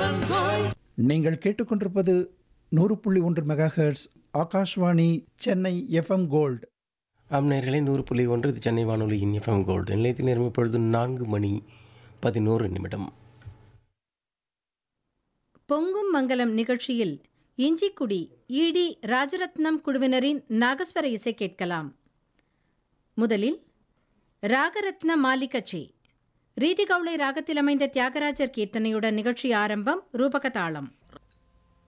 நீங்கள் கேட்டுக்கொண்டிருப்பது நூறு புள்ளி ஒன்று megahertz Akashvani Chennai FM gold ஆம் நேர்களே நூறு புள்ளி ஒன்று இது சென்னை வானொலியின் எஃப்எம் கோல்டு நிலையத்தின் நேரம் இப்பொழுது நான்கு மணி பதினோரு நிமிடம் பொங்கும் மங்கலம் நிகழ்ச்சியில் இஞ்சிக்குடி ஈடி ராஜரத்னம் குழுவினரின் நாகஸ்வர இசை கேட்கலாம் முதலில் ராகரத்ன மாலிகச்சே ரீதிகவுளை ராகத்தில் அமைந்த தியாகராஜர் கீர்த்தனையுடன் நிகழ்ச்சி ஆரம்பம் ரூபகதாளம்